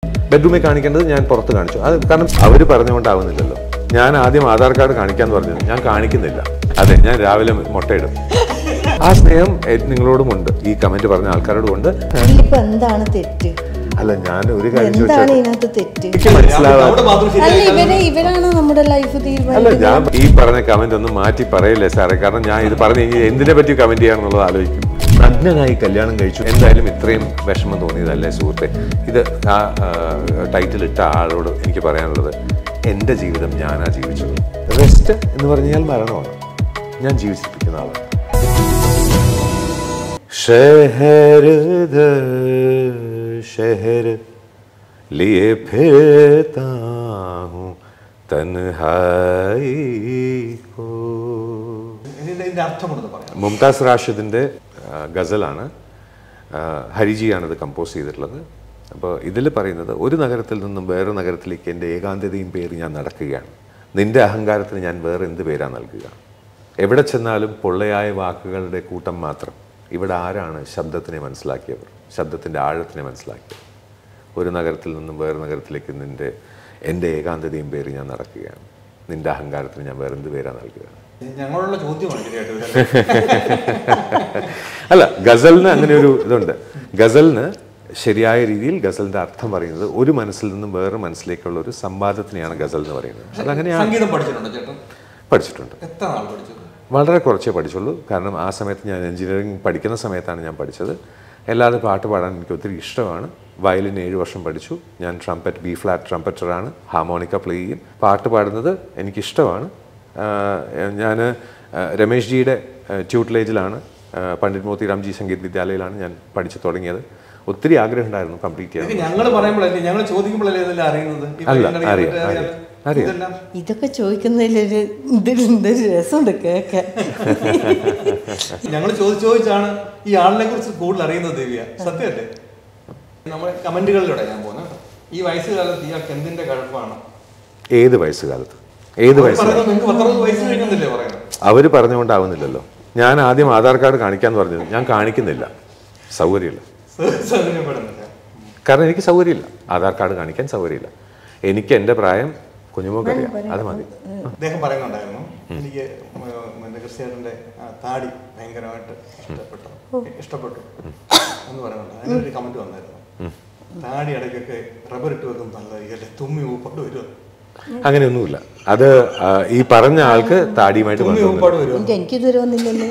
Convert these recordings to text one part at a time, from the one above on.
ബെഡ്റൂമിൽ കാണിക്കേണ്ടത് ഞാൻ പുറത്ത് കാണിച്ചു അത് കാരണം അവർ പറഞ്ഞുകൊണ്ടാവുന്നില്ലല്ലോ ഞാൻ ആദ്യം ആധാർ കാർഡ് കാണിക്കാന്ന് പറഞ്ഞു ഞാൻ കാണിക്കുന്നില്ല അതെ ഞാൻ രാവിലെ മുട്ടയിടും ആ സ്നേഹം എ- നിങ്ങളോടുമുണ്ട് ഈ കമന്റ് പറഞ്ഞ ആൾക്കാരോടും ഉണ്ട് ഇതിലിപ്പോ എന്താണ് തെറ്റ് അല്ല ഞാൻ ഒരു കാര്യം എന്താണ് ചോദിച്ചാൽ ഇതിനകത്ത് തെറ്റ് എനിക്ക് മനസ്സിലാവാ അവിടെ മാത്രം അല്ല ശരിയായി ഇവരെ ഇവരാണ് നമ്മുടെ ലൈഫ് അല്ല തീരുമാനിക്കുന്നത് ഞാൻ ഈ പറഞ്ഞ കമന്റ് ഒന്ന് മാറ്റി പറയില്ലേ സാറേ കാരണം ഞാൻ ഇത് പറഞ്ഞു കഴിഞ്ഞാൽ എന്തിനെ പറ്റി കമന്റ് ചെയ്യാന്നുള്ളത് ആലോചിക്കും നഗ്നനായി കല്യാണം കഴിച്ചു എന്തായാലും ഇത്രയും വിഷമം തോന്നിയതല്ലേ സുഹൃത്തെ ഇത് ആ ടൈറ്റിൽ ഇട്ട ആളോട് എനിക്ക് പറയാനുള്ളത് എൻ്റെ ജീവിതം ഞാനാ ജീവിച്ചത് റെസ്റ്റ് എന്ന് പറഞ്ഞാൽ മരണമാണ് ഞാൻ ജീവിച്ചിരിക്കുന്ന ആളാണ് शहर दर शहर लिए फिरता हूँ तन्हाई को ഇതിന്റെ ഇതിന്റെ അർത്ഥം കൊടുത്ത് പറയാം മുംതാസ് റാഷിദിൻ്റെ ആ, ഗസലാണ് ആ, ഹരിജിയാണിത് കമ്പോസ് ചെയ്തിട്ടുള്ളത് അപ്പോൾ ഇതിൽ പറയുന്നത് ഒരു നഗരത്തിൽ നിന്നും വേറെ നഗരത്തിലേക്ക് എൻ്റെ ഏകാന്തതയും പേര് ഞാൻ നടക്കുകയാണ് നിന്റെ അഹങ്കാരത്തിന് ഞാൻ വേറെ എന്ത് പേരാ നൽകുക എവിടെ ചെന്നാലും പൊള്ളയായ വാക്കുകളുടെ കൂട്ടം മാത്രം ഇവിടെ ആരാണ് ശബ്ദത്തിനെ മനസ്സിലാക്കിയവർ ശബ്ദത്തിൻ്റെ ആഴത്തിനെ മനസ്സിലാക്കിയവർ ഒരു നഗരത്തിൽ നിന്നും വേറെ നഗരത്തിലേക്ക് നിന്റെ എൻ്റെ ഏകാന്തതയും പേര് ഞാൻ നടക്കുകയാണ് നിന്റെ അഹങ്കാരത്തിന് ഞാൻ വേറെ എന്ത് പേരാ നൽകുക ഞങ്ങളുള്ള ചോദ്യമാണ് ശരിയായിട്ട് അല്ല ഗസലിന് അങ്ങനെ ഒരു ഇതുണ്ട് ഗസലിന് ശരിയായ രീതിയിൽ ഗസലിന്റെ അർത്ഥം പറയുന്നത് ഒരു മനസ്സിൽ നിന്നും വേറെ മനസ്സിലേക്കുള്ള ഒരു സംവാദത്തിനെയാണ് ഗസൽ എന്ന് പറയുന്നത് അതങ്ങനെയാണ് സംഗീതം പഠിച്ചിട്ടുണ്ടോ ചേട്ടൻ പഠിച്ചിട്ടുണ്ട് എത്ര നാൾ പഠിച്ചു വളരെ കുറച്ചേ പഠിച്ചുള്ളൂ കാരണം ആ സമയത്ത് ഞാൻ എഞ്ചിനീയറിംഗ് പഠിക്കുന്ന സമയത്താണ് ഞാൻ പഠിച്ചത് അല്ലാതെ പാട്ട് പാടാൻ എനിക്ക് ഒത്തിരി ഇഷ്ടമാണ് വയലിൻ ഏഴ് വർഷം പഠിച്ചു ഞാൻ ട്രംപറ്റ് ബി ഫ്ലാറ്റ് ട്രംപറ്ററാണ് ഹാർമോണിക്ക പ്ലേ ചെയ്യും പാട്ട് പാടുന്നത് എനിക്കിഷ്ടമാണ് ഞാൻ രമേഷ് ജിയുടെ ട്യൂട്ട്ലേജിലാണ് പണ്ഡിറ്റ് മോത്തിറാംജി സംഗീത് വിദ്യാലയയിലാണ് ഞാൻ പഠിച്ചു തുടങ്ങിയത് ഒത്തിരി ആഗ്രഹം ഉണ്ടായിരുന്നു കംപ്ലീറ്റ് ചെയ്യാൻ ഇത് ഞങ്ങൾ പറയുമ്പോഴല്ലേ ഞങ്ങൾ ചോദിക്കുമ്പോഴല്ലേ ഇതെല്ലാം അറിയുന്നത് ഇപ്പൊ അല്ല, ഇതിനിടയ്ക്ക് അറിയാം, മറ്റേ അറിയാം, അറിയാം. ഇതെല്ലാം ഇതൊക്കെ ചോദിക്കുന്നതിലൊരു എന്തൊരു എന്തൊരു രസമുണ്ട് കേൾക്കാൻ ഞങ്ങൾ ചോദിച്ച് ചോദിച്ചാണ് ഈ ആളിനെ കുറിച്ച് കൂടുതൽ അറിയുന്നത് ദിവ്യ സത്യമല്ലേ നമ്മുടെ കമന്റുകളിലൂടെ ഞാൻ പോകുന്നത് ഈ വയസ്സുകാലത്ത് ഇയാൾക്ക് എന്തിന്റെ കഴപ്പാണ് ഏത് വയസ്സുകാലത്ത് ഏത് വയസ്സ് പറയുന്നത് നിങ്ങൾക്ക് പത്തറുപത് വയസ്സ് കഴിഞ്ഞെന്നില്ലേ പറയുന്നത് അവർ പറഞ്ഞുകൊണ്ടാവുന്നില്ലല്ലോ ഞാൻ ആദ്യം ആധാർ കാർഡ് കാണിക്കാന്ന് പറഞ്ഞത് ഞാൻ കാണിക്കുന്നില്ല സൗകര്യമില്ല സൗകര്യപ്പെടുന്നില്ല കാരണം എനിക്ക് സൗകര്യമില്ല ആധാർ കാർഡ് കാണിക്കാൻ സൗകര്യമില്ല എനിക്ക് എൻ്റെ പ്രായം കുഞ്ഞുമോക്കറിയാം അത് മതി അദ്ദേഹം പറയുന്നുണ്ടായിരുന്നു എനിക്ക് മറ്റേ ക്രിസ്ത്യാനിന്റെ ആ താടി ഭയങ്കരമായിട്ട് ഇഷ്ടപ്പെട്ടു ഇഷ്ടപ്പെട്ടു എന്ന് പറയുന്നുണ്ട് അതിനൊരു കമന്റ് വന്നായിരുന്നു താടി ഇടയ്ക്കൊക്കെ റബ്ബർ ഇട്ട് വെക്കും നല്ലതായിരിക്കും തുമ്മി ഊപ്പാട് വരും അങ്ങനെയൊന്നുമില്ല അത് ആ, ഈ പറഞ്ഞ ആൾക്ക് താടിയുമായിട്ട് തുമ്മി ബന്ധമൊന്നുമില്ല ഊപ്പാട് വരും എനിക്ക് എനിക്കിതുവരെ വന്നില്ലല്ലോ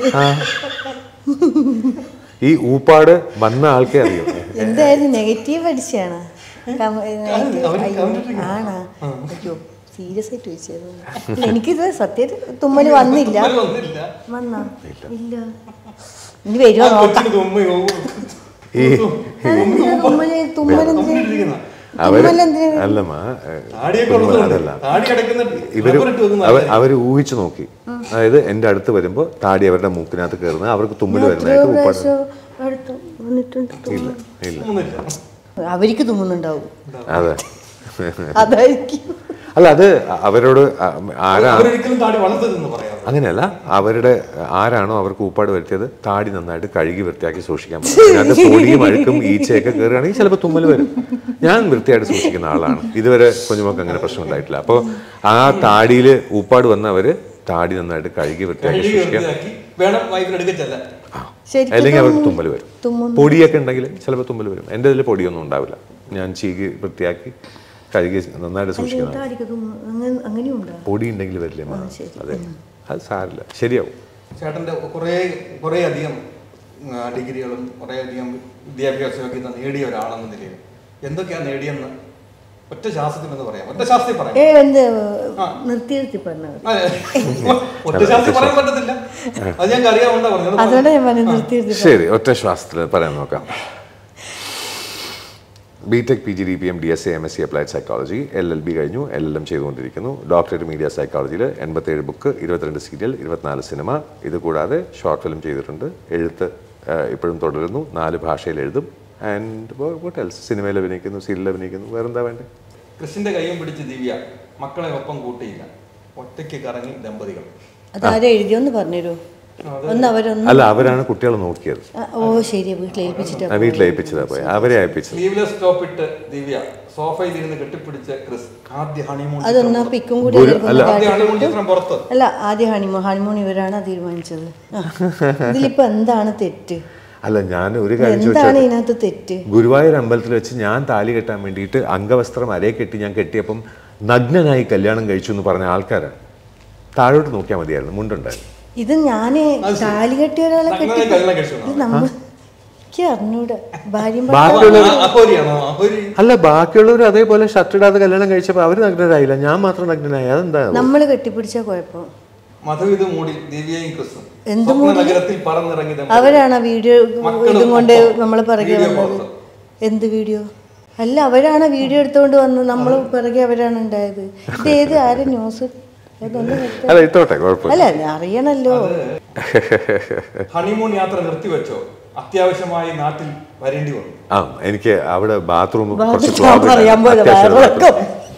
ഈ ഊപ്പാട് വന്ന ആൾക്കേ അറിയൂ എന്തായാലും നെഗറ്റീവ് അടിച്ചാണ് അവര് comment ആണാ അയ്യോ സീരിയസ് ആയിട്ട് ചോദിച്ചത് ഇല്ല, എനിക്കിത് സത്യത്തിൽ തുമ്മല് വന്നില്ല തുമ്മല് വന്നില്ല വന്നാ ഇല്ല ഇനി വരുമോ നോക്കാം കൊച്ചിന് തുമ്മി ഊ- ഈ അതെന്തിനാ തുമ്മല് തുമ്മലെന്തിനാ തുമ്മിലിരിക്കുന്ന. അവര് തുമ്മലെന്തിനാ അല്ലമ്മ ഏ, താടിയൊക്കെ ഉള്ളതുകൊണ്ട് അതല്ല താടി കിടക്കുന്ന ഇവര് റബ്ബർ ഇട്ട് വെക്കുന്ന അവ- അവര് ഊഹിച്ചു നോക്കി അതായത് എൻ്റെ അടുത്ത് വരുമ്പോൾ താടി അവരുടെ മൂക്കിനകത്ത് കയറുന്നത് അവർക്ക് തുമ്മിൽ എത്രയോ വരുന്നതായിട്ട് ഊപ്പാട് പ്രാവശ്യം അടുത്ത് വന്നിട്ടുണ്ട് ഇല്ല ഇല്ല ഒന്നുമില്ല അവർക്ക് തുമ്മുന്നുണ്ടാവും അതെ അതായിരിക്കും അല്ല അത് അവരോട് ആ- ആരാ അവരൊരിക്കലും താടി വളർത്തരുതെന്ന് പറയാം അങ്ങനെയല്ല അവരുടെ ആരാണോ അവർക്ക് ഊപ്പാട് വരുത്തിയത് താടി നന്നായിട്ട് കഴുകി വൃത്തിയാക്കി സൂക്ഷിക്കാൻ പറ്റും അതിനകത്ത് പൊടിയും അഴുക്കും ഈച്ചയൊക്കെ കയറുകയാണെങ്കിൽ ചിലപ്പോൾ തുമ്മൽ വരും ഞാൻ വൃത്തിയായിട്ട് സൂക്ഷിക്കുന്ന ആളാണ് ഇതുവരെ കുഞ്ഞുമൊക്കെ അങ്ങനെ പ്രശ്നം ഉണ്ടായിട്ടില്ല അപ്പോൾ ആ താടിയിൽ ഊപ്പാട് വന്നവര് താടി നന്നായിട്ട് കഴുകി വൃത്തിയാക്കി കഴുകി സൂക്ഷിക്കാം വൃത്തിയാക്കി വേണം വൈഫിന് എടുക്കച്ചല്ല ശരിക്കും അല്ലെങ്കിൽ അവർക്ക് തുമ്മൽ വരും തുമ്മുന്നു. പൊടിയൊക്കെ ഉണ്ടെങ്കിൽ ചിലപ്പോൾ തുമ്മൽ വരും എൻ്റെ ഇതിൽ പൊടിയൊന്നും ഉണ്ടാവില്ല ഞാൻ ചീകി വൃത്തിയാക്കി കഴുകി നന്നായിട്ട് സൂക്ഷിക്കുന്ന ആളാണ്. താടിക്ക് തുമ്മ അങ്ങനെ അങ്ങനെയും ഉണ്ടോ പൊടി ഉണ്ടെങ്കിൽ വരില്ലേ മാ? ശരി. അതെ അത് സാരില്ല ശരിയാവും ചേട്ടൻ്റെ കുറേ കുറേ അധികം ആ, ഡിഗ്രികളും കുറേ അധികം വിദ്യാഭ്യാസമൊക്കെ ഇന്ന് നേടിയ ഒരാളെന്ന നിലയിൽ എന്തൊക്കെയാണ് നേടിയെന്ന് ഒറ്റ ശാസ്ത്രത്തിൽ എന്ന് പറയാം ഒറ്റ ശാസ്ത്രത്തിൽ പറയാം ഏ എന്ത് നിർത്തി നിർത്തി പറഞ്ഞത് അതെ. ഒറ്റ ശാസ്ത്രത്തിൽ പറയാൻ പറ്റത്തില്ല അത് ഞങ്ങൾക്ക് അറിയാവുന്ന പറഞ്ഞത് അതുകൊണ്ട് ഞാൻ പറഞ്ഞു നിർത്തി നിർത്തി ശരി ഒറ്റ ശ്വാസത്തിൽ പറയാൻ നോക്കാം B tech P G D P M D S A M S C applied psychology L L B കഴിഞ്ഞു എൽ എൽ എം ചെയ്തുകൊണ്ടിരിക്കുന്നു ഡോക്ടറേറ്റ് മീഡിയ സൈക്കോളജിയിൽ എൺപത്തേഴ് ബുക്ക് ഇരുപത്തിരണ്ട് സീരിയൽ ഇരുപത്തിനാല് സിനിമ ഇത് കൂടാതെ ഷോർട്ട് ഫിലിം ചെയ്തിട്ടുണ്ട് എഴുത്ത് ആ, ഇപ്പോഴും തുടരുന്നു നാല് ഭാഷയിൽ എഴുതും ആൻഡ് വോട്ട് എൽസ് സിനിമയിൽ അഭിനയിക്കുന്നു സീരിയലിൽ അഭിനയിക്കുന്നു വേറെന്താ വേണ്ടത് കൃഷ്ണന്റെ കൈയും പിടിച്ച് ദിവ്യ മക്കളെ ഒപ്പം കൂട്ടിയില്ല ഒറ്റയ്ക്ക് കറങ്ങി ദമ്പതികൾ അതാരെ എഴുതിയോന്ന് പറഞ്ഞുതരൂ ഒന്ന് അവരൊന്ന് അല്ല അവരാണ് കുട്ടികളെ നോക്കിയത് ആ, ഓ ശരി വീട്ടിൽ ഏൽപ്പിച്ചിട്ട് ആ, വീട്ടിൽ ഏൽപ്പിച്ചതാ പോയി അവരെ അയപ്പിച്ചത് സ്ലീവ്ലെസ് ടോപ്പ് ഇട്ട് ദിവ്യ സോഫയിൽ ഇരുന്ന് കെട്ടിപ്പിടിച്ച ക്രിസ് ആദ്യ ഹണിമൂൺ അതൊന്നാ പിക്കും കൂടി ഗുരു- അവർക്ക് അല്ല. ഒന്ന് ആദ്യ ഹണിമൂൺ ചിത്രം പുറത്ത് അല്ല ആദ്യം ഹണിമൂൺ ഹണിമൂൺ ഇവരാണ് തീരുമാനിച്ചത് ആ. ഇതിലിപ്പോ എന്താണ് തെറ്റ് അല്ല ഞാൻ ഒരു കാര്യം എന്താണ് ചോദിച്ചോട്ടെ ഇതിനകത്ത് തെറ്റ് ഗുരുവായൂർ അമ്പലത്തിൽ വെച്ച് ഞാൻ താലി കെട്ടാൻ വേണ്ടിയിട്ട് അംഗവസ്ത്രം അരയെ കെട്ടി ഞാൻ കെട്ടിയപ്പം നഗ്നനായി കല്യാണം കഴിച്ചു എന്ന് പറഞ്ഞ ആൾക്കാരാണ് താഴോട്ട് നോക്കിയാൽ മതിയായിരുന്നു മുണ്ടുണ്ടായിരുന്നു ഇത് ഞാന് താലി കെട്ടിയ ഒരാളെ നഗ്നനായി കെട്ടി കല്യാണം കഴിച്ചു ഇത് നമ്മ എനിക്ക് അറിഞ്ഞൂടാ ഭാര്യയും ബാക്കിയുള്ള അഹോരിയാണോ അഹോരി അല്ല ബാക്കിയുള്ളവർ അതേപോലെ ഷർട്ട് ഇടാതെ കല്യാണം കഴിച്ചപ്പോൾ അവർ നഗ്നരായില്ല ഞാൻ മാത്രം നഗ്നനായി അതെന്താ നമ്മൾ കെട്ടിപ്പിടിച്ച കുഴപ്പം മധുവിത് മൂടി ദിവ്യയും ക്രിസും എന്ത് സ്വപ്ന നഗരത്തിൽ പറന്നിറങ്ങി ദമ്പതികൾ. അവരാണ് ആ വീഡിയോ മക്കളും ഇതും കൊണ്ട് ഒപ്പം. നമ്മൾ പിറകെ വീഡിയോ വന്നത് പുറത്ത്. എന്ത് വീഡിയോ അല്ല അവരാണ് വീഡിയോ എടുത്തുകൊണ്ട് വന്നത് നമ്മൾ പിറകെ അവരാണ് ഉണ്ടായത് ഇത് ഏത് ആരും ന്യൂസ് അതൊന്നും വ്യക്തം- അല്ല ഇട്ടോട്ടെ കുഴപ്പമില്ല അല്ല അറിയണല്ലോ ഹണിമൂൺ യാത്ര നിർത്തിവെച്ചോ അത്യാവശ്യമായി നാട്ടിൽ വരേണ്ടി വന്നു ആ എനിക്ക് അവിടെ ബാത്റൂം കുറച്ച് ബാത്റൂം ക്ലോഗ് പറയാൻ പോലെ വയറിളക്കം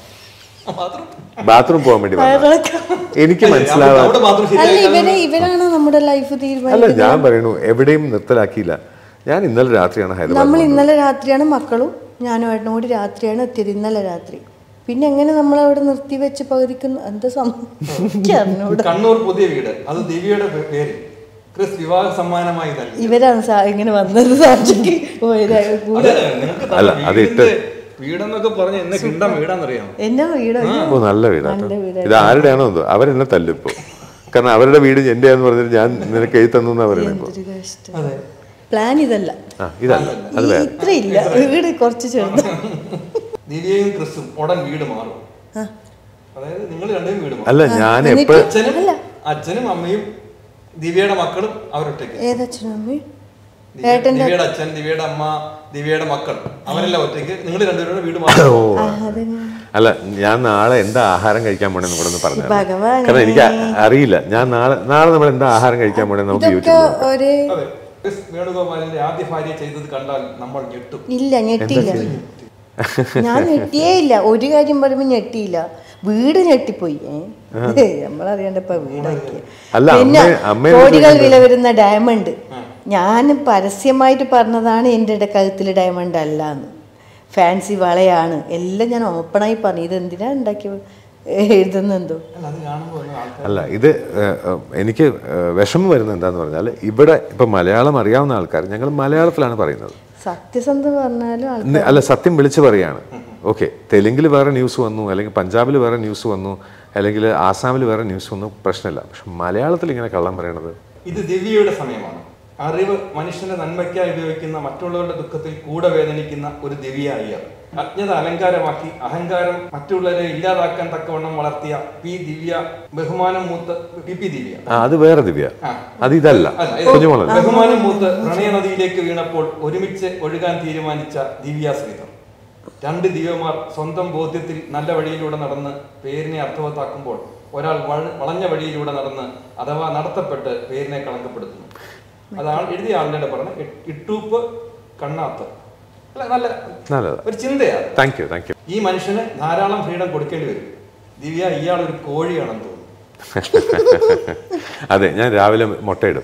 മാത്രം ബാത്റൂം പോകാൻ വേണ്ടി വന്നു വയറിളക്കം എനിക്ക് മനസ്സിലാവാ അവിടെ മാത്രം അല്ല ശരിയായി ഇവരെ ഇവരാണ് നമ്മുടെ ലൈഫ് അല്ല തീരുമാനിക്കുന്നത് ഞാൻ പറയണു എവിടെയും നിർത്തലാക്കിയില്ല ഞാൻ ഇന്നലെ രാത്രിയാണ് ഹൈദരാബാദ് നമ്മൾ ഇന്നലെ രാത്രിയാണ് മക്കളും ഞാനും ഏട്ടനും കൂടി രാത്രിയാണ് എത്തിയത് ഇന്നലെ രാത്രി പിന്നെ എങ്ങനെ നമ്മൾ അവിടെ നിർത്തി വെച്ച് പകുതിക്കുന്നു എന്താ സംഭവിക്കാറിനോട് കണ്ണൂർ പുതിയ വീട് അത് ദിവ്യയുടെ പേ- പേര് ക്രിസ് വിവാഹ സമ്മാനമായി നൽകി ഇവരാണ് സാ- ഇങ്ങനെ വന്നത് സാക്ഷിക്ക് പോയത് കൂടെ അതെ, നിങ്ങൾക്ക് തന്ന അല്ല, അത് ഇട്ട് വീടിന്റെ വീടെന്നൊക്കെ പറഞ്ഞ് എന്നെ കിണ്ടാൻ വീടാന്നറിയാം എന്നാ വീടോ ഓ നല്ല വീടാട്ടോ നല്ല വീടാ. ഇത് ആരുടെയാണോ എന്തോ അവരെന്നെ തല്ലിപ്പോ കാരണം അവരുടെ വീട് എന്റെയാന്ന് പറഞ്ഞിട്ട് ഞാൻ നിനക്ക് എഴുതി തന്നു എന്നാ പറയണേ ഇപ്പൊ എന്തൊരു കഷ്ടം അതെ പ്ലാൻ ഇതല്ല ആ ഇതല്ല അത് ഈ വേറെ ഇത്ര ഇല്ല വീട് കുറച്ച് ചെറുത് ദിവ്യയും ക്രിസും ഉടൻ വീട് മാറും ആ. അതായത് നിങ്ങൾ രണ്ടും വീട് മാറും അല്ല ഞാൻ എന്നിട്ട് എപ്പോഴും അച്ഛനും അല്ല. അച്ഛനും അമ്മയും ദിവ്യയുടെ മക്കളും അവരൊറ്റയ്ക്ക് ഏതച്ഛനും അമ്മയും ദിവ്യ- ഏട്ടന്റെ- ദിവ്യയുടെ അച്ഛൻ ദിവ്യയുടെ അമ്മ ദിവ്യയുടെ മക്കൾ അവരെല്ലാം ഒറ്റയ്ക്ക് നിങ്ങൾ രണ്ടുപേരും വീട് മാറും ആ, അതെങ്ങനെ അല്ല ഞാൻ നാളെ എന്താ ആഹാരം കഴിക്കാൻ പോണെന്ന് കൂടെ ഒന്ന് പറഞ്ഞു ഭഗവാനേ. കാരണം എനിക്ക് അ- അറിയില്ല ഞാൻ നാളെ നാളെ നമ്മൾ എന്താ ആഹാരം കഴിക്കാൻ പോണെന്ന് നമുക്ക് ഇതൊക്കെ യൂട്യൂബിൽ ഒരു അതെ ക്രിസ് വേണുഗോപാലിന്റെ ആദ്യ ഭാര്യ ചെയ്തത് കണ്ടാൽ നമ്മൾ ഞെട്ടും ഇല്ല ഞെട്ടിയില്ല ഞാൻ ഞെട്ടിയേ ഇല്ല ഒരു കാര്യം പറയുമ്പോ ഞെട്ടിയില്ല വീട് ഞെട്ടിപ്പോയി ഏ നമ്മളറിയണ്ടപ്പ വീടാക്കി അല്ല, പിന്നെ അമ്മ- അമ്മയെ കോടികൾ വില വരുന്ന ഡയമണ്ട് ഞാൻ പരസ്യമായിട്ട് പറഞ്ഞതാണ് എൻ്റെ ഇട കഴുത്തിൽ ഡയമണ്ട് അല്ല എന്ന് ഫാൻസി വളയാണ് എല്ലാം ഞാൻ ഓപ്പണായി പറഞ്ഞു ഇത് എന്തിനാ ഉണ്ടാക്കി എഴുതുന്നെന്തോ അല്ല അത് കാണുമ്പോൾ ആൾക്കാർ അല്ല ഇത് ഏഹ്, ഏഹ്, എനിക്ക് ഏഹ്, വിഷമം വരുന്നത് എന്താന്ന് പറഞ്ഞാൽ ഇവിടെ ഇപ്പൊ മലയാളം അറിയാവുന്ന ആൾക്കാർ ഞങ്ങൾ മലയാളത്തിലാണ് പറയുന്നത് സത്യസന്ധത പറഞ്ഞാലും ആൾ- ഇന്ന് അല്ല സത്യം വിളിച്ചു പറയാണ് ഓക്കെ തെലുങ്കിൽ വേറെ ന്യൂസ് വന്നു അല്ലെങ്കിൽ പഞ്ചാബിൽ വേറെ ന്യൂസ് വന്നു അല്ലെങ്കിൽ ആസാമിൽ വേറെ ന്യൂസ് വന്നു പ്രശ്നമില്ല പക്ഷെ മലയാളത്തിൽ ഇങ്ങനെ കള്ളം പറയണത് ഇത് ദിവ്യയുടെ സമയമാണ് അറിവ് മനുഷ്യന്റെ നന്മയ്ക്കായി ഉപയോഗിക്കുന്ന മറ്റുള്ളവരുടെ ദുഃഖത്തിൽ കൂടെ വേദനിക്കുന്ന ഒരു ദിവ്യ അയ്യർ അജ്ഞത അലങ്കാരമാക്കി അഹങ്കാരം മറ്റുള്ളവരെ ഇല്ലാതാക്കാൻ തക്കവണ്ണം വളർത്തിയ പി ദിവ്യ ബഹുമാനം മൂത്ത് പി പി ദിവ്യ ആ അത് വേറെ ദിവ്യ ആ. അത് ഇതല്ല അല്ല, ഇത് കുഞ്ഞുമോളല്ല ബഹുമാനം മൂത്ത് പ്രണയനദിയിലേക്ക് വീണപ്പോൾ ഒരുമിച്ച് ഒഴുകാൻ തീരുമാനിച്ച ദിവ്യ ശ്രീധർ രണ്ട് ദിവ്യമാർ സ്വന്തം ബോധ്യത്തിൽ നല്ല വഴിയിലൂടെ നടന്ന് പേരിനെ അർത്ഥവത്താക്കുമ്പോൾ ഒരാൾ വഴ- വളഞ്ഞ വഴിയിലൂടെ നടന്ന് അഥവാ നടത്തപ്പെട്ട് പേരിനെ കളങ്കപ്പെടുത്തുന്നു അതാണ് എഴുതിയ ആളുടെ പറഞ്ഞ ഇട്ടൂപ്പ് കണ്ണാത്ത് അല്ല നല്ല നല്ലത് ഒരു ചിന്തയാണ് താങ്ക് യു താങ്ക് യു ഈ മനുഷ്യന് ധാരാളം ഫ്രീഡം കൊടുക്കേണ്ടി വരും ദിവ്യ ഇയാൾ ഒരു കോഴിയാണെന്ന് തോന്നുന്നു അതെ ഞാൻ രാവിലെ മുട്ടയിടും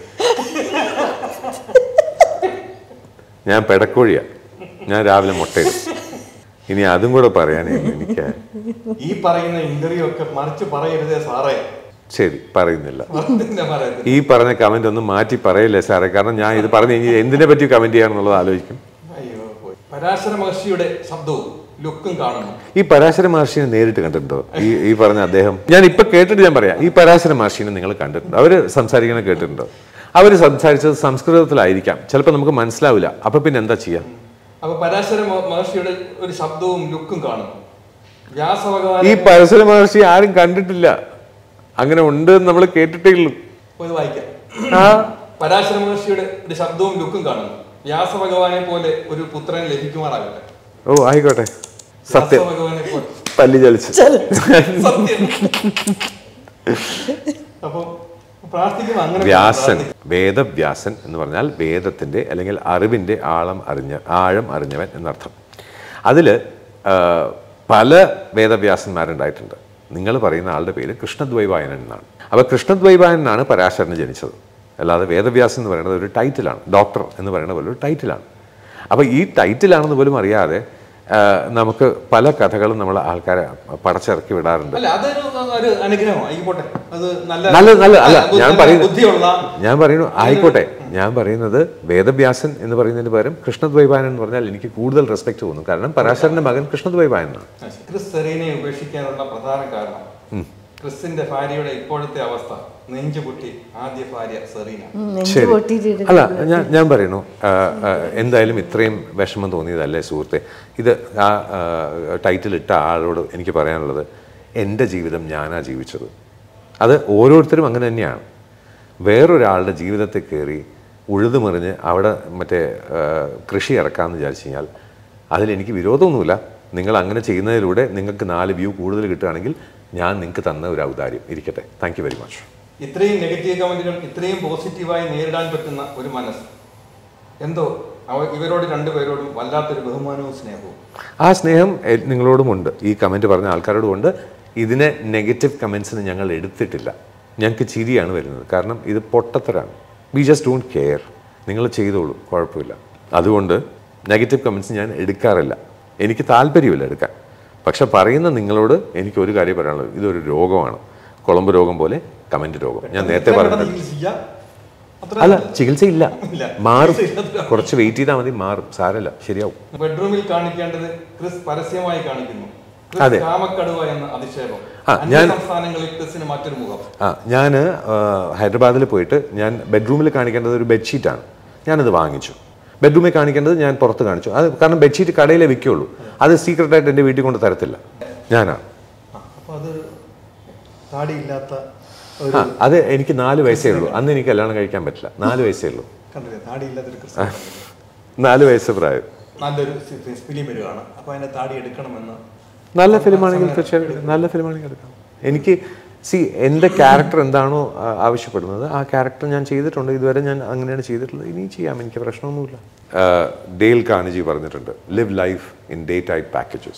ഞാൻ പെടക്കോഴിയാ ഞാൻ രാവിലെ മുട്ടയിടും ഇനി അതും കൂടെ പറയാനേ എനിക്ക് ഈ പറയുന്ന ഇന്റർവ്യൂ ഒക്കെ മറിച്ച് പറയരുതേ സാറേ ശരി പറയുന്നില്ല മറുപടി പറയരുത് ഈ പറഞ്ഞ കമന്റ് ഒന്ന് മാറ്റി പറയില്ലേ സാറേ കാരണം ഞാൻ ഇത് പറഞ്ഞു കഴിഞ്ഞാൽ എന്തിനെ പറ്റി കമന്റ് ചെയ്യാന്നുള്ളത് ആലോചിക്കും അയ്യോ പോയി പരാശര മഹർഷിയുടെ ശബ്ദവും ലുക്കും കാണുന്നു ഈ പരാശര മഹർഷിനെ നേരിട്ട് കണ്ടിട്ടുണ്ടോ ഈ ഈ പറഞ്ഞ അദ്ദേഹം ഞാൻ ഇപ്പൊ കേട്ടിട്ട് ഞാൻ പറയാം ഈ പരാശര മഹർഷിനെ നിങ്ങൾ കണ്ടിട്ടുണ്ടോ അവര് സംസാരിക്കണ കേട്ടിട്ടുണ്ടോ അവര് സംസാരിച്ചത് സംസ്കൃതത്തിലായിരിക്കാം ചിലപ്പോൾ നമുക്ക് മനസ്സിലാവില്ല അപ്പൊ പിന്നെ എന്താ ചെയ്യാം അപ്പൊ പരാശര മ- മഹർഷിയുടെ ഒരു ശബ്ദവും ലുക്കും കാണുന്നു വ്യാസഭഗവാൻ ഈ പരാശര മഹർഷി ആരും കണ്ടിട്ടില്ല അങ്ങനെ ഉണ്ട് എന്ന് നമ്മൾ കേട്ടിട്ടേ ഉള്ളൂ ഇത് വായിക്കാം ആ പരാശര മഹർഷിയുടെ ഒരു ശബ്ദവും ലുക്കും കാണുന്നു വ്യാസഭഗവാനെ പോലെ ഒരു പുത്രൻ ലഭിക്കുമാറാകട്ടെ ഓ ആയിക്കോട്ടെ സത്യം വ്യാസഭഗവാനെ പോലെ പല്ലി ചലിച്ച് സത്യം അപ്പൊ പ്രാർത്ഥിക്കുമ്പോ അങ്ങനെ വ്യാസൻ വേദവ്യാസൻ എന്ന് പറഞ്ഞാൽ വേദത്തിന്റെ അല്ലെങ്കിൽ അറിവിന്റെ ആഴം അറിഞ്ഞ ആഴം അറിഞ്ഞവൻ എന്നർത്ഥം അതിൽ പല വേദവ്യാസന്മാരുണ്ടായിട്ടുണ്ട് നിങ്ങൾ പറയുന്ന ആളുടെ പേര് കൃഷ്ണദ്വൈപായനൻ എന്നാണ് അപ്പോൾ കൃഷ്ണദ്വൈപായനാണ് പരാശരന് ജനിച്ചത് അല്ലാതെ വേദവ്യാസം എന്ന് പറയുന്നത് ഒരു ടൈറ്റിലാണ് ഡോക്ടർ എന്ന് പറയുന്ന പോലെ ഒരു ടൈറ്റിലാണ് അപ്പോൾ ഈ ടൈറ്റിലാണെന്ന് പോലും അറിയാതെ ആ, നമുക്ക് പല കഥകളും നമ്മൾ ആൾക്കാരെ പടച്ചിറക്കി വിടാറുണ്ട് അല്ല അതൊരു ഒരു അനുഗ്രഹമാണ് ആയിക്കോട്ടെ അത് നല്ല നല്ല നല്ല അല്ല ബുദ്ധി- ഞാൻ പറയുന്നു ബുദ്ധിയുള്ള ഞാൻ പറയുന്നു ആയിക്കോട്ടെ ഞാൻ പറയുന്നത് വേദവ്യാസൻ എന്ന് പറയുന്നതിന് പകരം കൃഷ്ണദ്വൈപായൻ എന്ന് പറഞ്ഞാൽ എനിക്ക് കൂടുതൽ റെസ്പെക്ട് തോന്നും കാരണം പരാശരന്റെ മകൻ കൃഷ്ണദ്വൈപായനാണ് ക്രിസ് സെറീനെ ഉപേക്ഷിക്കാനുള്ള പ്രധാന കാരണം ക്രിസിന്റെ ഭാര്യയുടെ ഇപ്പോഴത്തെ അവസ്ഥ നെഞ്ചു പൊട്ടി ആദ്യ ഭാര്യ സെറീന നെഞ്ച് പൊട്ടിയിട്ട് അല്ല ഞാൻ ഞാൻ പറയുന്നു ആ, ആ, എന്തായാലും ഇത്രയും വിഷമം തോന്നിയതല്ലേ സുഹൃത്തെ ഇത് ആ ടൈറ്റിൽ ഇട്ട ആളോട് എനിക്ക് പറയാനുള്ളത് എൻ്റെ ജീവിതം ഞാനാ ജീവിച്ചത് അത് ഓരോരുത്തരും അങ്ങനെ തന്നെയാണ് വേറൊരാളുടെ ജീവിതത്തിൽ കയറി ഉഴുതുമറിഞ്ഞ് അവിടെ മറ്റേ ആ, കൃഷി ഇറക്കാമെന്ന് വിചാരിച്ചു കഴിഞ്ഞാൽ അതിലെനിക്ക് വിരോധമൊന്നുമില്ല നിങ്ങൾ അങ്ങനെ ചെയ്യുന്നതിലൂടെ നിങ്ങൾക്ക് നാല് വ്യൂ കൂടുതൽ കിട്ടുകയാണെങ്കിൽ ഞാൻ നിങ്ങൾക്ക് തന്ന ഒരു ഔദാര്യം ഇരിക്കട്ടെ താങ്ക് യു വെരി മച്ച് ഇത്രയും നെഗറ്റീവ് കമന്റുകൾ ഇത്രയും പോസിറ്റീവായി നേരിടാൻ പറ്റുന്ന ഒരു മനസ്സ് എന്തോ അവ- ഇവരോട് രണ്ടുപേരോടും വല്ലാത്തൊരു ബഹുമാനവും സ്നേഹവും ആ സ്നേഹം എ- നിങ്ങളോടുമുണ്ട് ഈ കമൻറ്റ് പറഞ്ഞ ആൾക്കാരോടുമുണ്ട് ഇതിനെ നെഗറ്റീവ് കമൻസിന് ഞങ്ങൾ എടുത്തിട്ടില്ല ഞങ്ങൾക്ക് ചിരിയാണ് വരുന്നത് കാരണം ഇത് പൊട്ടത്തരാണ് വി ജസ്റ്റ് ഡോണ്ട് കെയർ നിങ്ങൾ ചെയ്തോളൂ കുഴപ്പമില്ല അതുകൊണ്ട് നെഗറ്റീവ് കമൻസ് ഞാൻ എടുക്കാറില്ല എനിക്ക് താല്പര്യമില്ല എടുക്കാൻ പക്ഷെ പറയുന്ന നിങ്ങളോട് എനിക്ക് ഒരു കാര്യം പറയാനുള്ളത് ഇതൊരു രോഗമാണ് കുളമ്പ് രോഗം പോലെ കമൻറ്റ് രോഗം ഞാൻ നേരത്തെ എത്രയും പറഞ്ഞത് പെട്ടെന്ന് ചികിത്സിക്കുക. അത്ര അല്ല ചികിത്സയില്ല ഇല്ല. മാറും ചികിത്സയില്ല. കുറച്ച് വെയിറ്റ് ചെയ്താൽ മതി മാറും സാരല്ല ശരിയാവും ബെഡ്റൂമിൽ കാണിക്കേണ്ടത് ക്രിസ് പരസ്യമായി കാണിക്കുന്നു ക്രിസ് അതെ. കാമക്കടുവ എന്ന അതിക്ഷേപം ആ, അന്യ ഞാൻ- സംസ്ഥാനങ്ങളിൽ ക്രിസിന് മറ്റൊരു മുഖം ആ ഞാൻ ഹൈദരാബാദിൽ പോയിട്ട് ഞാൻ ബെഡ്റൂമിൽ കാണിക്കേണ്ടത് ഒരു ബെഡ്ഷീറ്റാണ് ഞാനത് വാങ്ങിച്ചു ബെഡ്റൂമിൽ കാണിക്കേണ്ടത് ഞാൻ പുറത്ത് കാണിച്ചു അത് കാരണം ബെഡ്ഷീറ്റ് കടയിലേ വിൽക്കുള്ളൂ അത് സീക്രട്ടായിട്ട് എൻ്റെ വീട്ടിൽ കൊണ്ട് തരത്തില്ല ഞാനാണ് ആ, അപ്പൊ അത് താടിയില്ലാത്ത ആ ഒരു അത് എനിക്ക് നാല് വയസ്സേ ഉള്ളൂ അന്ന് എനിക്ക് കല്യാണം കഴിക്കാൻ പറ്റില്ല നാല് വയസ്സേ ഉള്ളൂ കണ്ടില്ലേ താടിയില്ലാത്തൊരു ക്രിസ് നാല് വയസ്സ് പ്രായം നല്ലൊരു ഫിലിം വരികയാണ് അപ്പൊ അതിന്റെ താടി എടുക്കണമെന്ന് നല്ല ഫിലിമാണെങ്കിൽ തീർച്ചയായിട്ടും നല്ല ഫിലിമാണെങ്കിൽ എടുക്കാം എനിക്ക് സി എൻ്റെ ക്യാരക്ടർ എന്താണോ ആ, ആവശ്യപ്പെടുന്നത് ആ ക്യാരക്ടർ ഞാൻ ചെയ്തിട്ടുണ്ട് ഇതുവരെ ഞാൻ അങ്ങനെയാണ് ചെയ്തിട്ടുള്ളത് ഇനി ചെയ്യാം എനിക്ക് പ്രശ്നമൊന്നുമില്ല ഡെയിൽ കാണിജി പറഞ്ഞിട്ടുണ്ട് live life in day type packages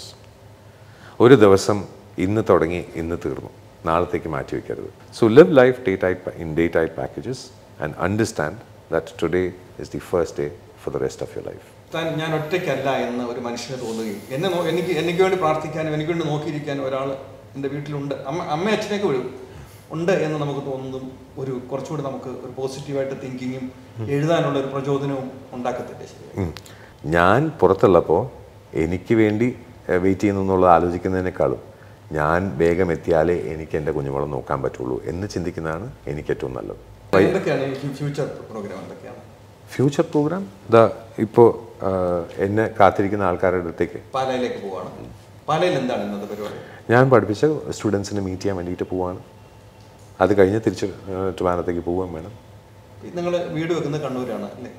ഒരു ദിവസം ഇന്ന് തുടങ്ങി ഇന്ന് തീർന്നു നാളത്തേക്ക് മാറ്റി വയ്ക്കരുത് so live life day type in day type packages and understand that today is the first day for the rest of your life താൻ ഞാൻ ഒറ്റയ്ക്കല്ല എന്ന് ഒരു മനുഷ്യന് തോന്നുകയും എന്നെ നോ- എനിക്ക് എനിക്ക് വേണ്ടി പ്രാർത്ഥിക്കാനും എനിക്ക് വേണ്ടി നോക്കിയിരിക്കാനും ഒരാൾ എൻ്റെ വീട്ടിലുണ്ട് അമ്മ അമ്മ അച്ഛനൊക്കെ വിടും ഉണ്ട് എന്ന് നമുക്ക് തോന്നുന്നതും ഒരു കുറച്ചുകൂടി നമുക്ക് ഒരു പോസിറ്റീവായിട്ട് തിങ്കിങ്ങും എഴുതാനുള്ള ഒരു പ്രചോദനവും ഉണ്ടാക്കത്തില്ലേ ശരി ഉം. ഞാൻ പുറത്തുള്ളപ്പോൾ എനിക്ക് വേണ്ടി വെയിറ്റ് ചെയ്യുന്നു എന്നുള്ളത് ആലോചിക്കുന്നതിനേക്കാളും ഞാൻ വേഗം എത്തിയാലേ എനിക്ക് എൻ്റെ കുഞ്ഞുമോളെ നോക്കാൻ പറ്റുള്ളൂ എന്ന് ചിന്തിക്കുന്നതാണ് എനിക്ക് ഏറ്റവും നല്ലത് എന്തൊക്കെയാണ് ഈ ഫ്യൂച്ചർ പ്രോഗ്രാം എന്തൊക്കെയാണ് ഫ്യൂച്ചർ പ്രോഗ്രാം ഇതാ ഇപ്പോൾ എന്നെ കാത്തിരിക്കുന്ന ആൾക്കാരുടെ അടുത്തേക്ക് പാലയിലേക്ക് പോവാണ് പാലയിൽ എന്താണ് ഇന്നത്തെ പരിപാടി ഞാൻ പഠിപ്പിച്ച സ്റ്റുഡൻസിനെ മീറ്റ് ചെയ്യാൻ വേണ്ടിയിട്ട് പോവാണ് അത് കഴിഞ്ഞ് തിരിച്ച് ട്രിവാനത്തേക്ക് പോവുകയും വേണം നിങ്ങൾ വീട് വെക്കുന്നത് കണ്ണൂരാണ് അല്ലേ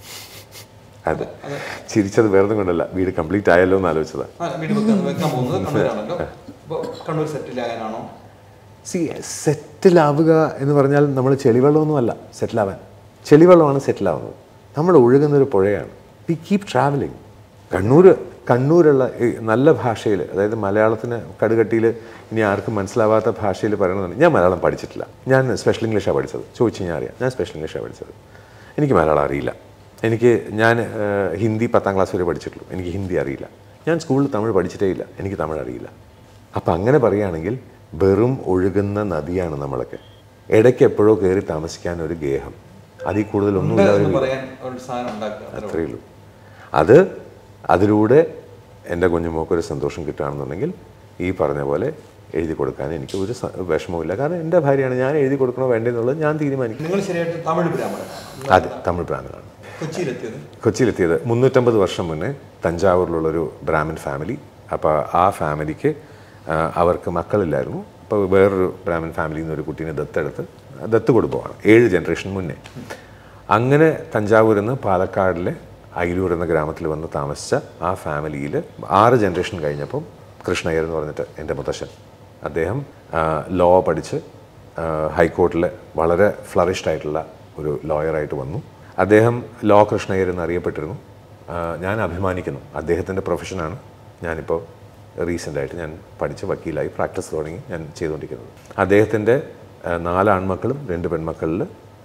അതെ ചിരിച്ചത് വേറെ കൊണ്ടല്ല വീട് കംപ്ലീറ്റ് ആയല്ലോ എന്ന് ആലോചിച്ചതാണ് ആ വീട് വെക്കാൻ വെക്കാൻ പോകുന്നത് കണ്ണൂരാണല്ലോ അപ്പോൾ കണ്ണൂർ സെറ്റിൽ ആകാനാണോ സി സെറ്റിലാവുക എന്ന് പറഞ്ഞാൽ നമ്മൾ ചെളിവെള്ളമൊന്നുമല്ല സെറ്റിലാവാൻ ചെളിവെള്ളമാണ് സെറ്റിലാവുന്നത് നമ്മൾ ഒഴുകുന്നൊരു പുഴയാണ് വി കീപ് ട്രാവലിംഗ് കണ്ണൂർ കണ്ണൂരുള്ള ഈ നല്ല ഭാഷയിൽ അതായത് മലയാളത്തിന് കടുകട്ടിയിൽ ഇനി ആർക്കും മനസ്സിലാവാത്ത ഭാഷയിൽ പറയണമെന്ന് ഞാൻ മലയാളം പഠിച്ചിട്ടില്ല ഞാൻ സ്പെഷ്യൽ ഇംഗ്ലീഷാണ് പഠിച്ചത് ചോദിച്ചു കഴിഞ്ഞാൽ അറിയാം ഞാൻ സ്പെഷ്യൽ ഇംഗ്ലീഷാണ് പഠിച്ചത് എനിക്ക് മലയാളം അറിയില്ല എനിക്ക് ഞാൻ ഏഹ്, ഹിന്ദി പത്താം ക്ലാസ് വരെ പഠിച്ചിട്ടുള്ളൂ എനിക്ക് ഹിന്ദി അറിയില്ല ഞാൻ സ്കൂളിൽ തമിഴ് പഠിച്ചിട്ടേ ഇല്ല എനിക്ക് തമിഴ് അറിയില്ല അപ്പം അങ്ങനെ പറയുകയാണെങ്കിൽ വെറും ഒഴുകുന്ന നദിയാണ് നമ്മളൊക്കെ ഇടയ്ക്ക് എപ്പോഴോ കയറി താമസിക്കാൻ ഒരു ഗേഹം അതിൽ കൂടുതലൊന്നും ഉണ്ട് ഇല്ലാതെ എന്ന് പറയാൻ ഒരു സാധനം ഉണ്ടാക്കുക അത്രേ ഉള്ളൂ. അത്രയേ ഉള്ളൂ അത് അതിലൂടെ എൻ്റെ കുഞ്ഞുമോക്കൊരു സന്തോഷം കിട്ടുകയാണെന്നുണ്ടെങ്കിൽ ഈ പറഞ്ഞ പോലെ എഴുതി കൊടുക്കാൻ എനിക്ക് ഒരു സ- വിഷമവുമില്ല കാരണം എൻ്റെ ഭാര്യയാണ് ഞാൻ എഴുതി കൊടുക്കണോ വേണ്ടെന്നുള്ളത് ഞാൻ തീരുമാനിക്കും നിങ്ങൾ ശരിയായിട്ട് തമിഴ് ബ്രാഹ്മണനാണ് അതെ തമിഴ് ബ്രാഹ്മണാണ് കൊച്ചിയിലെത്തിയത് കൊച്ചിയിലെത്തിയത് മുന്നൂറ്റമ്പത് വർഷം മുന്നേ തഞ്ചാവൂരിലുള്ളൊരു ബ്രാഹ്മിൻ ഫാമിലി അപ്പോൾ ആ ഫാമിലിക്ക് ആ, അവർക്ക് മക്കളില്ലായിരുന്നു അപ്പോൾ വേറൊരു ബ്രാഹ്മിൻ ഫാമിലിയിൽ നിന്ന് ഒരു കുട്ടീനെ ദത്തെടുത്ത് ദത്ത് കൊടുക്കുവാണ് ഏഴ് ജനറേഷൻ മുന്നേ അങ്ങനെ തഞ്ചാവൂരിൽ നിന്ന് പാലക്കാടിലെ അയിലൂർ എന്ന ഗ്രാമത്തിൽ വന്ന് താമസിച്ച ആ ഫാമിലിയിൽ ആറ് ജനറേഷൻ കഴിഞ്ഞപ്പം കൃഷ്ണയ്യർ എന്ന് പറഞ്ഞിട്ട് എൻ്റെ മുത്തശ്ശൻ അദ്ദേഹം ലോ പഠിച്ച് ഹൈക്കോർട്ടിൽ വളരെ ഫ്ലറിഷ്ഡ് ആയിട്ടുള്ള ഒരു ലോയറായിട്ട് വന്നു അദ്ദേഹം ലോ കൃഷ്ണയ്യർ എന്ന് അറിയപ്പെട്ടിരുന്നു ആ, ഞാൻ അഭിമാനിക്കുന്നു അദ്ദേഹത്തിൻ്റെ പ്രൊഫഷനാണ് ഞാനിപ്പോൾ റീസെൻ്റായിട്ട് ഞാൻ പഠിച്ച് വക്കീലായി പ്രാക്ടീസ് തുടങ്ങി ഞാൻ ചെയ്തുകൊണ്ടിരിക്കുന്നത് അദ്ദേഹത്തിൻ്റെ ആ, നാല് ആൺമക്കളും രണ്ട് പെൺമക്കളിൽ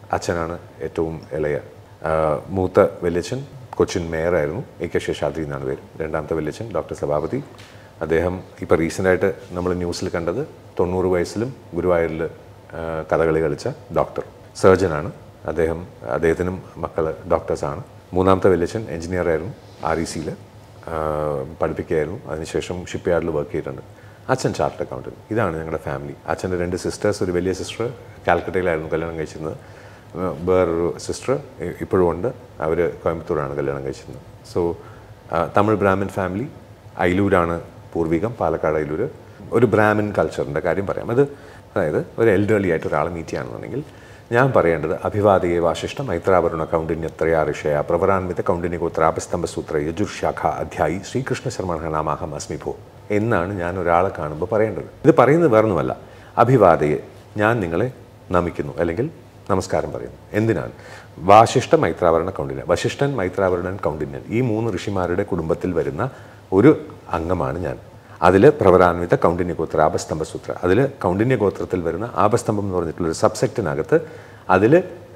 അച്ഛനാണ് ഏറ്റവും ഇളയ ആ, മൂത്ത വല്യച്ഛൻ കൊച്ചിൻ മേയറായിരുന്നു എ കെ ശേഷാദ്രി എന്നാണ് പേര് രണ്ടാമത്തെ വല്യച്ഛൻ ഡോക്ടർ സഭാപതി അദ്ദേഹം ഇപ്പോൾ റീസെൻ്റായിട്ട് നമ്മൾ ന്യൂസിൽ കണ്ടത് തൊണ്ണൂറ് വയസ്സിലും ഗുരുവായൂരിൽ ആ, കഥകളി കളിച്ച ഡോക്ടർ സർജനാണ് അദ്ദേഹം അദ്ദേഹത്തിനും മക്കൾ ഡോക്ടേഴ്സാണ് മൂന്നാമത്തെ വല്യച്ഛൻ എഞ്ചിനീയർ ആയിരുന്നു ആർ ഇ സിയിൽ പഠിപ്പിക്കുകയായിരുന്നു അതിനുശേഷം ഷിപ്പ് യാർഡിൽ വർക്ക് ചെയ്തിട്ടുണ്ട് അച്ഛൻ ചാർട്ടർ അക്കൗണ്ടൻറ്റ് ഇതാണ് ഞങ്ങളുടെ ഫാമിലി അച്ഛൻ്റെ രണ്ട് സിസ്റ്റേഴ്സ് ഒരു വലിയ സിസ്റ്റർ കാൽക്കട്ടയിലായിരുന്നു കല്യാണം കഴിച്ചിരുന്നത് ഏഹ് വേറൊരു സിസ്റ്റർ ഇപ്പോഴും ഉണ്ട് അവർ കോയമ്പത്തൂരാണ് കല്യാണം കഴിച്ചിരുന്നത് സോ തമിഴ് ബ്രാഹ്മിൻ ഫാമിലി അയിലൂരാണ് പൂർവികം പാലക്കാട് അയിലൂർ ഒരു ബ്രാഹ്മിൻ കൾച്ചറിൻ്റെ കാര്യം പറയാം അത് അതായത് ഒരു എൽഡർലി ആയിട്ട് ഒരാളെ മീറ്റ് ചെയ്യുകയാണെന്നുണ്ടെങ്കിൽ ഞാൻ പറയേണ്ടത് അഭിവാദിയെ വാശിഷ്ട മൈത്രാവരുണ കൗണ്ടിന്യത്രയാ ഋഷയ പ്രവരാൻവിത കൗണ്ടിന്യഗോത്രാപസ്തംഭസൂത്ര യജുർശാഖ അധ്യായി ശ്രീകൃഷ്ണ ശർമ്മ നാമാഹം അസ്മിഭോ എന്നാണ് ഞാൻ ഒരാളെ കാണുമ്പോൾ പറയേണ്ടത് ഇത് പറയുന്നത് വേറൊന്നുമല്ല അഭിവാദയെ ഞാൻ നിങ്ങളെ നമിക്കുന്നു അല്ലെങ്കിൽ നമസ്കാരം പറയുന്നു എന്തിനാണ് വാശിഷ്ഠ മൈത്രാവരണ കൗണ്ടിന്യൻ വശിഷ്ഠൻ മൈത്രാവരണൻ കൗണ്ടിന്യൻ ഈ മൂന്ന് ഋഷിമാരുടെ കുടുംബത്തിൽ വരുന്ന ഒരു അംഗമാണ് ഞാൻ അതിൽ പ്രവരാൻവിത കൗണ്ടിന്യഗോത്ര ആപസ്തംഭസൂത്ര അതിൽ കൗണ്ടിന്യഗോത്രത്തിൽ വരുന്ന ആപസ്തംഭം എന്ന് പറഞ്ഞിട്ടുള്ളൊരു സബ്സെക്റ്റിനകത്ത് അതിൽ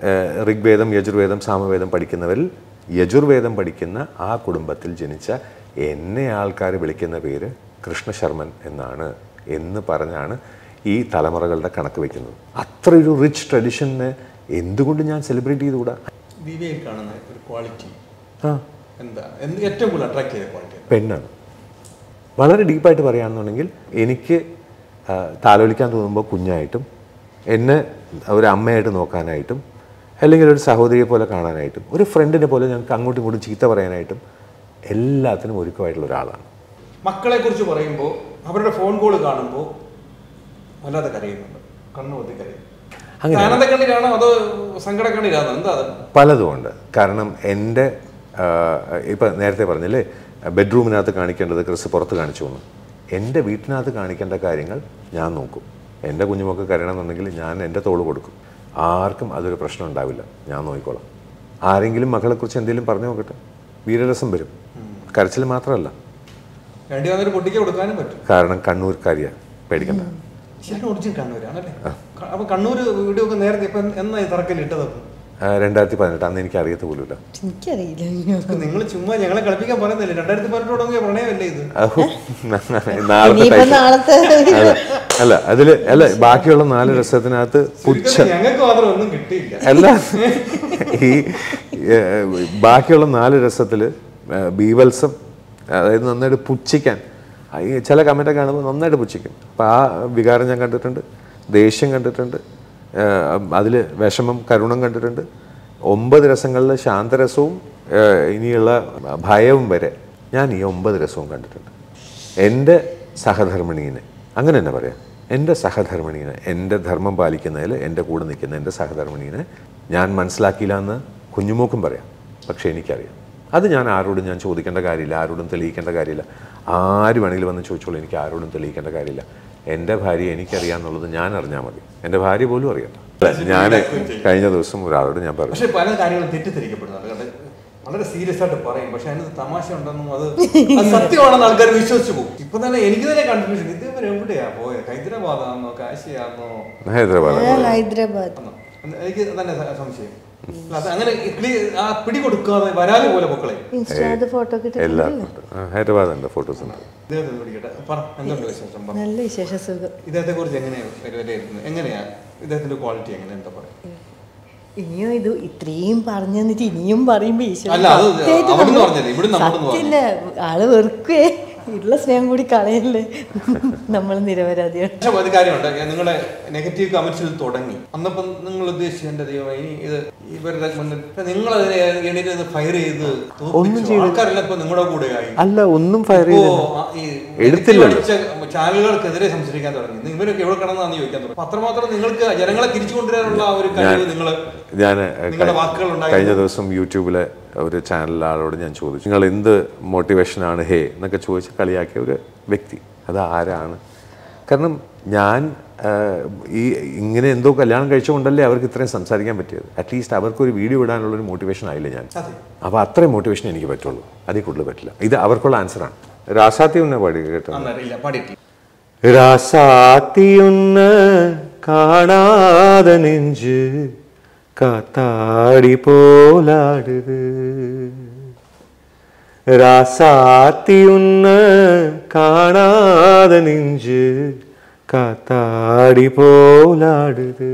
ഋഗ്വേദം യജുർവേദം സാമവേദം പഠിക്കുന്നവരിൽ യജുർവേദം പഠിക്കുന്ന ആ കുടുംബത്തിൽ ജനിച്ച എന്നെ ആൾക്കാർ വിളിക്കുന്ന പേര് കൃഷ്ണശർമ്മൻ എന്നാണ് എന്ന് പറഞ്ഞാണ് ഈ തലമുറകളുടെ കണക്ക് വയ്ക്കുന്നത് അത്ര ഒരു റിച്ച് ട്രഡീഷനെ എന്തുകൊണ്ട് ഞാൻ സെലിബ്രേറ്റ് ചെയ്തുകൂടാ ദിവ്യയിൽ കാണുന്ന ഒരു ക്വാളിറ്റി ആ എന്താണ് എന്ത് ഏറ്റവും കൂടുതൽ അട്രാക്ട് ചെയ്ത ക്വാളിറ്റി പെണ്ണാണ് വളരെ ഡീപ്പായിട്ട് പറയുകയാണെന്നുണ്ടെങ്കിൽ എനിക്ക് ആ, താലോലിക്കാൻ തോന്നുമ്പോൾ കുഞ്ഞായിട്ടും എന്നെ ഒരു അമ്മയായിട്ട് നോക്കാനായിട്ടും അല്ലെങ്കിൽ ഒരു സഹോദരിയെ പോലെ കാണാനായിട്ടും ഒരു ഫ്രണ്ടിനെ പോലെ ഞങ്ങൾക്ക് അങ്ങോട്ടും ഇങ്ങോട്ടും ചീത്ത പറയാനായിട്ടും എല്ലാത്തിനും ഒരുക്കമായിട്ടുള്ള ഒരാളാണ് മക്കളെ കുറിച്ച് പറയുമ്പോൾ അവരുടെ ഫോൺ കോൾ കാണുമ്പോൾ വല്ലാതെ കരയുന്നുണ്ട് കണ്ണു പൊത്തി കരയും അങ്ങനെ ആനന്ദക്കണ്ണീരാണോ അതോ സങ്കടക്കണ്ണീരാണോ എന്താ അത് പലതുമുണ്ട് കാരണം എൻ്റെ ഇപ്പം നേരത്തെ പറഞ്ഞില്ലേ ബെഡ്റൂമിനകത്ത് കാണിക്കേണ്ടത് ക്രിസ് പുറത്ത് കാണിച്ചു എന്ന് എൻ്റെ വീട്ടിനകത്ത് കാണിക്കേണ്ട കാര്യങ്ങൾ ഞാൻ നോക്കും എൻ്റെ കുഞ്ഞുമൊക്കെ കരയണമെന്നുണ്ടെങ്കിൽ ഞാൻ എൻ്റെ തോള് കൊടുക്കും ആർക്കും അതൊരു പ്രശ്നം ഉണ്ടാവില്ല ഞാൻ നോക്കിക്കോളാം ആരെങ്കിലും മകളെക്കുറിച്ച് എന്തെങ്കിലും പറഞ്ഞു നോക്കട്ടെ വീരരസം വരും കരച്ചിൽ മാത്രമല്ല വേണ്ടി വന്നൊരു കുട്ടിക്ക് കൊടുക്കാനും പറ്റും കാരണം കണ്ണൂർക്കാരിയാണ് പേടിക്കണ്ട ശരിക്കും ഒറിജിൻ കണ്ണൂരാണല്ലേ അപ്പൊ കണ്ണൂർ വീഡിയോ ഒക്കെ നേരത്തെ ഇപ്പൊ എന്നായി തറക്കല്ലിട്ടത് ആ, രണ്ടായിരത്തി പതിനെട്ട് അന്ന് എനിക്ക് അറിയത്ത് പോലുമില്ല എനിക്കറിയില്ല നിങ്ങൾ ചുമ്മാ ഞങ്ങളെ കളിപ്പിക്കാൻ പറയുന്നില്ലേ രണ്ടായിരത്തി പതിനെട്ട് തുടങ്ങിയ പ്രണയമല്ലേ ഇത് അഹു, നാളത്തെ ഇനിയിപ്പോ ടൈറ്റിൽ. നാളത്തെ അല്ല അല്ല അതില് അല്ല ബാക്കിയുള്ള നാല് രസത്തിനകത്ത് പുച്ഛ ചുരുക്കത്തിൽ ഞങ്ങൾക്ക് മാത്രം ഒന്നും കിട്ടിയില്ല അല്ല ഈ ഏഹ്, ബാക്കിയുള്ള നാല് രസത്തിൽ ബീവത്സം അതായത് നന്നായിട്ട് പുച്ഛിക്കാൻ ആ, ഈ ചില കമൻ്റ് കാണുമ്പോൾ നന്നായിട്ട് പുച്ഛിക്കും അപ്പം ആ വികാരം ഞാൻ കണ്ടിട്ടുണ്ട് ദേഷ്യം കണ്ടിട്ടുണ്ട് അതിൽ വിഷമം കരുണം കണ്ടിട്ടുണ്ട് ഒമ്പത് രസങ്ങളിൽ ശാന്തരസവും ഏഹ്, ഇനിയുള്ള ഭയവും വരെ ഞാൻ ഈ ഒമ്പത് രസവും കണ്ടിട്ടുണ്ട് എൻ്റെ സഹധർമ്മിണീനെ അങ്ങനെ തന്നെ പറയാം എൻ്റെ സഹധർമ്മിണീനെ എൻ്റെ ധർമ്മം പാലിക്കുന്നതിൽ എൻ്റെ കൂടെ നിൽക്കുന്ന എൻ്റെ സഹധർമ്മിണീനെ ഞാൻ മനസ്സിലാക്കിയില്ല എന്ന് കുഞ്ഞുമോക്കും പറയാം പക്ഷേ എനിക്കറിയാം അത് ഞാൻ ആരോടും ഞാൻ ചോദിക്കേണ്ട കാര്യമില്ല ആരോടും തെളിയിക്കേണ്ട കാര്യമില്ല ആര് വേണമെങ്കിലും വന്ന് ചോദിച്ചോളൂ എനിക്ക് ആരോടും തെളിയിക്കേണ്ട കാര്യമില്ല എൻ്റെ ഭാര്യ എനിക്കറിയാമെന്നുള്ളത് ഞാൻ അറിഞ്ഞാൽ മതി എൻ്റെ ഭാര്യ പോലും അറിയണ്ട ഞാൻ കഴിഞ്ഞ ദിവസം ഒരാളോട് ഞാൻ പറഞ്ഞു പക്ഷെ പല കാര്യങ്ങളും തെറ്റിദ്ധരിക്കപ്പെടുന്നുണ്ട് കണ്ട് വളരെ സീരിയസ് ആയിട്ട് പറയും പക്ഷെ അതിനകത്ത് തമാശ ഉണ്ടെന്നും അത് അത് സത്യമാണെന്ന് ആൾക്കാർ വിശ്വസിച്ചു പോകും ഇപ്പൊ തന്നെ എനിക്ക് തന്നെ കൺഫ്യൂഷൻ ഇതേവരെ എവിടെയാ പോയത് ഹൈദരാബാദാന്നോ കാശിയാന്നോ ഹൈദരാബാദ് ഞാൻ ഹൈദരാബാദ് ആന്നോ? എനിക്ക് തന്നെ സ- സംശയം അല്ല, അത് അങ്ങനെ clear- ആ പിടി കൊടുക്കാതെ വരാല് പോലെ പൊക്കളെ ഇൻസ്റ്റാത് ഫോട്ടോ എല്ലാ കിട്ടുന്നില്ല ഹൈദരാബാദ് ഉണ്ട് ഫോട്ടോസ് ഉണ്ട് ഇദ്ദേഹത്തെ പിടിക്കട്ടെ പറ എന്തുണ്ട് വിശേഷം പറ നല്ല വിശേഷ സുഖം ഇദ്ദേഹത്തെ കുറിച്ച് എങ്ങനെയാണ് വിലയിരുത്തുന്നത് എങ്ങനെയാ ഇദ്ദേഹത്തിന്റെ ക്വാളിറ്റി എങ്ങനെ എന്താ പറയാ ഇനിയും ഇത് ഇത്രയും പറഞ്ഞു തന്നിട്ട് ഇനിയും പറയുമ്പോ ഈശ്വരൻ അല്ല, അത് സത്യമായിട്ട് അവിടുന്ന് നമ്മള് പറഞ്ഞല്ലേ, ഇവിടുന്ന് അങ്ങോട്ടൊന്ന് സത്യമില്ല ആള് വെറുക്കുവേ ഉള്ള സ്നേഹം കൂടി കളയല്ലേ നമ്മൾ നിരപരാധിയാണ് പക്ഷെ ഒരു കാര്യമുണ്ട് നിങ്ങളെ നെഗറ്റീവ് കമന്റ്സിൽ തുടങ്ങി അന്നപ്പം നിങ്ങൾ ഉദ്ദേശിച്ച എന്റെ ദൈവം ഇനി ഇത് ഇവരുടെ മുന്നിൽ നിങ്ങൾ അതിനെ എണീറ്റ് ഫയർ ചെയ്ത് തോൽപ്പിച്ചു. ആൾക്കാരെല്ലാം ഇപ്പൊ നിങ്ങളുടെ കൂടെയായി അല്ല ഒന്നും ഫയർ ഇപ്പോ ചെയ്തില്ല ആ ഈ എടുത്തില്ലല്ലോ. നെഗറ്റീവ് അടിച്ച ചാനലുകൾക്കെതിരെ സംസാരിക്കാൻ തുടങ്ങി ഇത് ഇവരൊക്കെ എവിടെ കിടന്നാന്ന് ചോദിക്കാൻ തുടങ്ങി അപ്പൊ അത്രമാത്രം നിങ്ങൾക്ക് ജനങ്ങളെ തിരിച്ചു കൊണ്ടുവരാനുള്ള ആ ഒരു കഴിവ് നിങ്ങൾ ഞാൻ നിങ്ങളുടെ വാക്കുകൾ ഉണ്ടായിരുന്നു. കഴിഞ്ഞ ദിവസം യൂട്യൂബിലെ ഒരു ചാനലിലെ ആളോട് ഞാൻ ചോദിച്ചു നിങ്ങൾ എന്ത് മോട്ടിവേഷനാണ് ഹേ എന്നൊക്കെ ചോദിച്ച് കളിയാക്കിയ ഒരു വ്യക്തി അത് ആരാണ് കാരണം ഞാൻ ആ, ഈ ഇങ്ങനെ എന്തോ കല്യാണം കഴിച്ചുകൊണ്ടല്ലേ അവർക്ക് ഇത്രയും സംസാരിക്കാൻ പറ്റിയത് അറ്റ്ലീസ്റ്റ് അവർക്കൊരു വീഡിയോ ഇടാനുള്ള ഒരു മോട്ടിവേഷൻ ആയില്ല ഞാൻ അതെ അപ്പോൾ അത്രയും മോട്ടിവേഷൻ എനിക്ക് പറ്റുള്ളൂ അതിൽ കൂടുതൽ പറ്റില്ല ഇത് അവർക്കുള്ള ആൻസറാണ് രാസാത്തി ഒന്ന് പാടി കേട്ടോ അന്നറിയില്ല പാടിയിട്ടില്ല രാസാത്തിയൊന്ന് കാണാതെ നെഞ്ച് കാത്താടി പോലാടുത് ராசாத்தி உன்ன காணாத நெஞ்சு காத்தாடி போலாடுது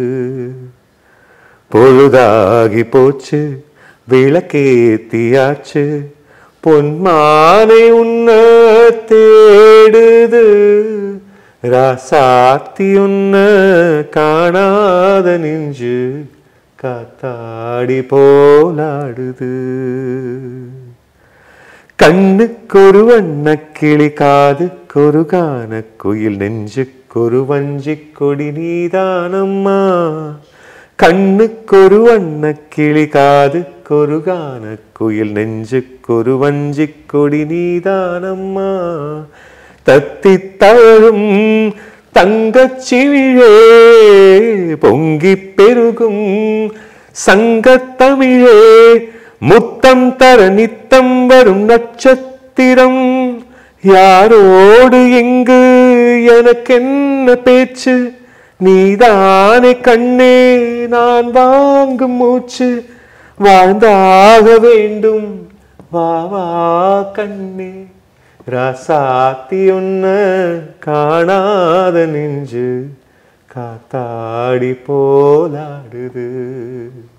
பொழுதாகி போச்சு விளக்கேத்தியாச்சு பொன்மானை உன்ன தேடுது ராசாத்தி உன்ன காணாத நெஞ்சு காத்தாடி போலாடுது കണ്ണുക്കൊരു വണ്ണക്കിളി കാതുക്കൊരു കാനക്കുയിൽ നെഞ്ചുക്കൊരു വഞ്ചിക്കൊടി നീതാനമ്മ കണ്ണുക്കൊരു വണ്ണക്കിളി കാതുക്കൊരു കാനക്കുയിൽ നെഞ്ചുക്കൊരു വഞ്ചിക്കൊടി നീതാനമ്മ തത്തിത്തഴും തങ്കച്ചിവിഴേ പൊങ്കിപ്പെരുകും സംഘത്തമിഴേ முத்தம் தர நித்தம் வரும் நட்சத்திரம் யாரோடு எங்கு எனக்கென்ன பேச்சு நீதானே கண்ணே நான் வாங்கும் மூச்சு வாழ்ந்தாக வேண்டும் வா வா கண்ணே ராசாத்தி ஒன்ன காணாத நெஞ்சு காத்தாடி போலாடுது